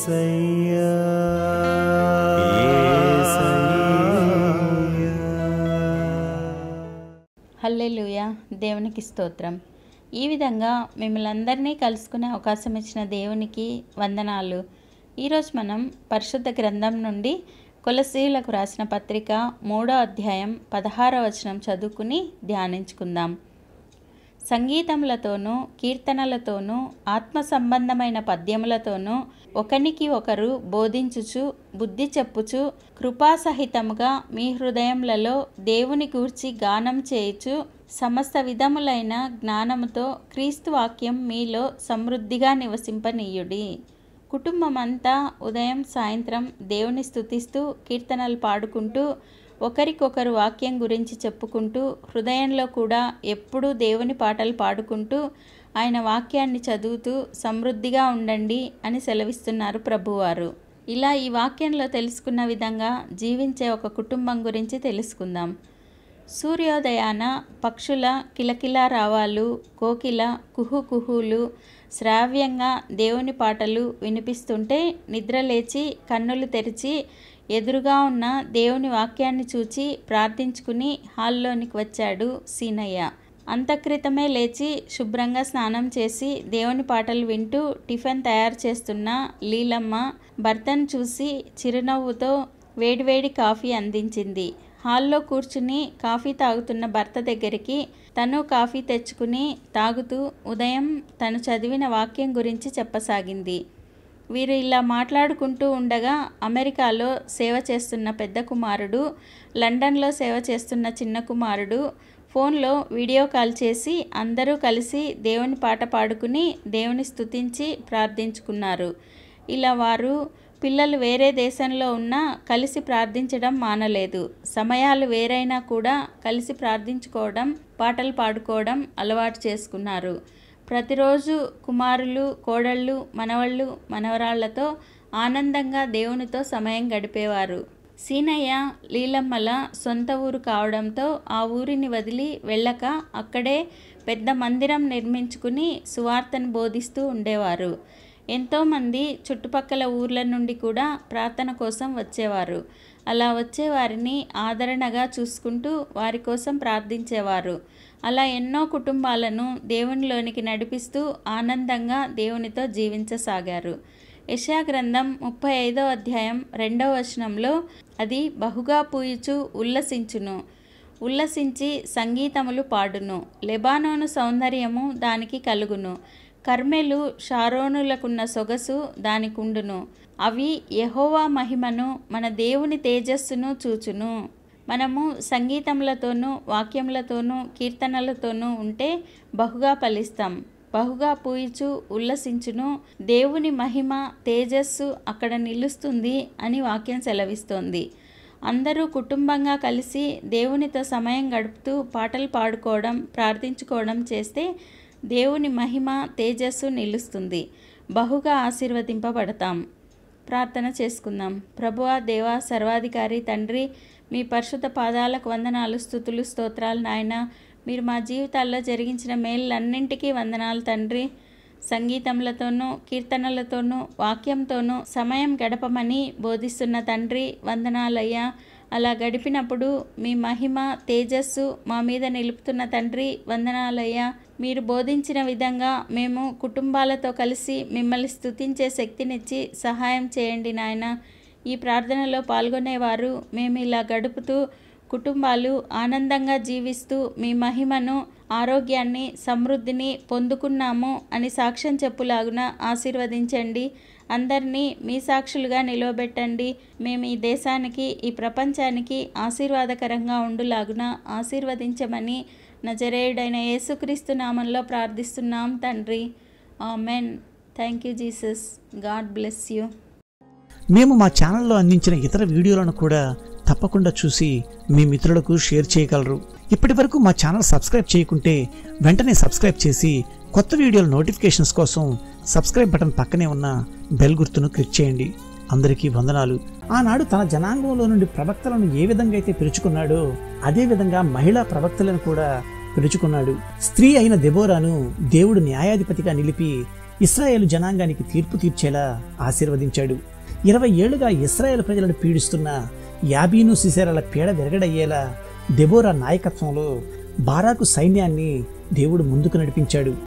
యేసయ్యా హల్లెలూయా దేవునికి స్తోత్రం ఈ విధంగా మిమ్మల్ని అందరినీ కలుసుకునే అవకాశం ఇచ్చిన దేవునికి వందనాలు ఈరోజు మనం పరిశుద్ధ గ్రంథం నుండి కొలసీలకు రాసిన పత్రిక మూడో అధ్యాయం పదహారో వచనం చదువుకుని ధ్యానించుకుందాం సంగీతములతోనూ కీర్తనలతోనూ ఆత్మ సంబంధమైన పద్యములతోనూ ఒకనికి ఒకరు బోధించుచు బుద్ధి చెప్పుచు కృపాసహితముగా మీ హృదయములలో దేవుని గూర్చి గానం చేయుచు సమస్త విధములైన జ్ఞానముతో క్రీస్తు వాక్యం మీలో సమృద్ధిగా నివసింపనీయుడి కుటుంబమంతా ఉదయం సాయంత్రం దేవుని స్తుతిస్తూ కీర్తనలు పాడుకుంటూ ఒకరికొకరు వాక్యం గురించి చెప్పుకుంటూ హృదయంలో కూడా ఎప్పుడూ దేవుని పాటలు పాడుకుంటూ ఆయన వాక్యాన్ని చదువుతూ సమృద్ధిగా ఉండండి అని సెలవిస్తున్నారు ప్రభువారు ఇలా ఈ వాక్యంలో తెలుసుకున్న విధంగా జీవించే ఒక కుటుంబం గురించి తెలుసుకుందాం సూర్యోదయాన పక్షుల కిలకిలా రావాలు కోకిల కుహు కుహులు శ్రావ్యంగా దేవుని పాటలు వినిపిస్తుంటే నిద్రలేచి కన్నులు తెరిచి ఎదురుగా ఉన్న దేవుని వాక్యాన్ని చూచి ప్రార్థించుకుని హాల్లోనికి వచ్చాడు సీనయ్య అంతక్రితమే లేచి శుభ్రంగా స్నానం చేసి దేవుని పాటలు వింటూ టిఫిన్ తయారు చేస్తున్న లీలమ్మ భర్తను చూసి చిరునవ్వుతో వేడివేడి కాఫీ అందించింది హాల్లో కూర్చుని కాఫీ తాగుతున్న భర్త దగ్గరికి తను కాఫీ తెచ్చుకుని తాగుతూ ఉదయం తను చదివిన వాక్యం గురించి చెప్పసాగింది వీరు ఇలా మాట్లాడుకుంటూ ఉండగా అమెరికాలో సేవ చేస్తున్న పెద్ద కుమారుడు లండన్లో సేవ చేస్తున్న చిన్న కుమారుడు ఫోన్లో వీడియో కాల్ చేసి అందరూ కలిసి దేవుని పాట పాడుకుని దేవుని స్తుతించి ప్రార్థించుకున్నారు ఇలా వారు పిల్లలు వేరే దేశంలో ఉన్నా కలిసి ప్రార్థించడం మానలేదు సమయాలు వేరైనా కూడా కలిసి ప్రార్థించుకోవడం పాటలు పాడుకోవడం అలవాటు చేసుకున్నారు ప్రతిరోజు కుమారులు కోడళ్ళు మనవళ్ళు మనవరాళ్లతో ఆనందంగా దేవునితో సమయం గడిపేవారు సీనయ్య లీలమ్మల సొంత ఊరు కావడంతో ఆ ఊరిని వదిలి వెళ్ళక అక్కడే పెద్ద మందిరం నిర్మించుకుని సువార్తను బోధిస్తూ ఉండేవారు ఎంతోమంది చుట్టుపక్కల ఊర్ల నుండి కూడా ప్రార్థన కోసం వచ్చేవారు అలా వచ్చే వారిని ఆదరణగా చూసుకుంటూ వారి కోసం ప్రార్థించేవారు అలా ఎన్నో కుటుంబాలను దేవునిలోనికి నడిపిస్తూ ఆనందంగా దేవునితో జీవించసాగారు యశా గ్రంథం ముప్పై ఐదో అధ్యాయం రెండవ వచనంలో అది బహుగా పూయుచు ఉల్లసించును ఉల్లసించి సంగీతములు పాడును లెబానోను సౌందర్యము దానికి కలుగును కర్మెలు షారోనులకున్న సొగసు దానికుండును అవి యహోవా మహిమను మన దేవుని తేజస్సును చూచును మనము సంగీతములతోనూ వాక్యములతోనూ కీర్తనలతోనూ ఉంటే బహుగా ఫలిస్తాం బహుగా పూయిచు ఉల్లసించును దేవుని మహిమ తేజస్సు అక్కడ నిలుస్తుంది అని వాక్యం సెలవిస్తోంది అందరూ కుటుంబంగా కలిసి దేవునితో సమయం గడుపుతూ పాటలు పాడుకోవడం ప్రార్థించుకోవడం చేస్తే దేవుని మహిమ తేజస్సు నిలుస్తుంది బహుగా ఆశీర్వదింపబడతాం ప్రార్థన చేసుకుందాం ప్రభువా దేవా సర్వాధికారి తండ్రి మీ పరిశుద్ధ పాదాలకు వందనాలు స్థుతులు స్తోత్రాలు నాయన మీరు మా జీవితాల్లో జరిగించిన మేళ్ళన్నింటికీ వందనాలు తండ్రి సంగీతములతోనూ కీర్తనలతోనూ వాక్యంతోనూ సమయం గడపమని బోధిస్తున్న తండ్రి వందనాలయ్యా అలా గడిపినప్పుడు మీ మహిమ తేజస్సు మా మీద నిలుపుతున్న తండ్రి వందనాలయ్యా మీరు బోధించిన విధంగా మేము కుటుంబాలతో కలిసి మిమ్మల్ని స్తుతించే శక్తినిచ్చి సహాయం చేయండి నాయన ఈ ప్రార్థనలో పాల్గొనేవారు మేము ఇలా గడుపుతూ కుటుంబాలు ఆనందంగా జీవిస్తూ మీ మహిమను ఆరోగ్యాన్ని సమృద్ధిని పొందుకున్నాము అని సాక్ష్యం చెప్పులాగున ఆశీర్వదించండి అందరినీ మీ సాక్షులుగా నిలవబెట్టండి మేము ఈ దేశానికి ఈ ప్రపంచానికి ఆశీర్వాదకరంగా ఉండులాగున ఆశీర్వదించమని నజరేయుడైన యేసుక్రీస్తు నామంలో ప్రార్థిస్తున్నాం తండ్రి amen thank you Jesus God bless you మేము మా ఛానల్లో అందించిన ఇతర వీడియోలను కూడా తప్పకుండా చూసి మీ మిత్రులకు షేర్ చేయగలరు ఇప్పటి వరకు మా ఛానల్ సబ్స్క్రైబ్ చేయకుంటే వెంటనే సబ్స్క్రైబ్ చేసి కొత్త వీడియోల నోటిఫికేషన్స్ కోసం సబ్స్క్రైబ్ బటన్ పక్కనే ఉన్న బెల్ గుర్తును క్లిక్ చేయండి అందరికీ వందనాలు ఆనాడు తన జనాంగంలో నుండి ప్రవక్తలను ఏ విధంగా అయితే పిలుచుకున్నాడో అదే విధంగా మహిళా ప్రవక్తలను కూడా పిలుచుకున్నాడు స్త్రీ అయిన దెబోరాను దేవుడు న్యాయాధిపతిగా నిలిపి ఇస్రాయేలు జనాంగానికి తీర్పు తీర్చేలా ఆశీర్వదించాడు ఇరవై ఏళ్లుగా ఇస్రాయేల్ ప్రజలను పీడిస్తున్న యాబీను సిసేరాల పీడ విరగడయ్యేలా దెబోరా నాయకత్వంలో బారాకు సైన్యాన్ని దేవుడు ముందుకు నడిపించాడు